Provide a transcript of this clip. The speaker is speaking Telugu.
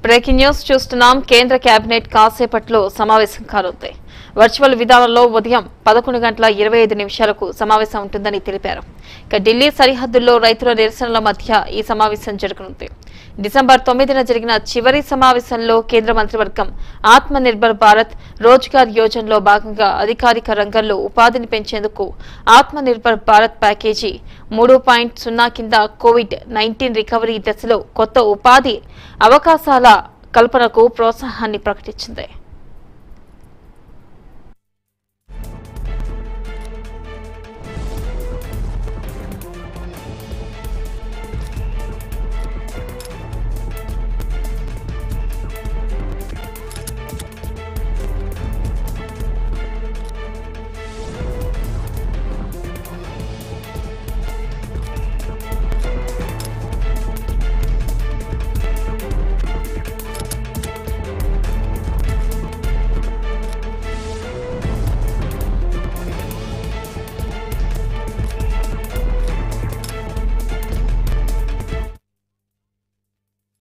బ్రేకింగ్ న్యూస్ చూస్తున్నాం కేంద్ర కేబినెట్ కాసేపట్లో సమావేశం కానుంది వర్చువల్ విధానంలో ఉదయం పదకొండు గంటల ఇరవై ఐదు నిమిషాలకు సమావేశం ఉంటుందని తెలిపారు ఇక ఢిల్లీ సరిహద్దుల్లో రైతుల నిరసనల మధ్య ఈ సమావేశం జరగనుంది డిసెంబర్ తొమ్మిదిన జరిగిన చివరి సమావేశంలో కేంద్ర మంత్రివర్గం ఆత్మ నిర్భర్ భారత్ రోజ్గార్ యోజనలో భాగంగా అధికారిక రంగంలో ఉపాధిని పెంచేందుకు ఆత్మ నిర్భర్ భారత్ ప్యాకేజీ మూడు పాయింట్ సున్నా కింద కోవిడ్ నైన్టీన్ రికవరీ దశలో కొత్త ఉపాధి అవకాశాల కల్పనకు ప్రోత్సాహాన్ని ప్రకటించింది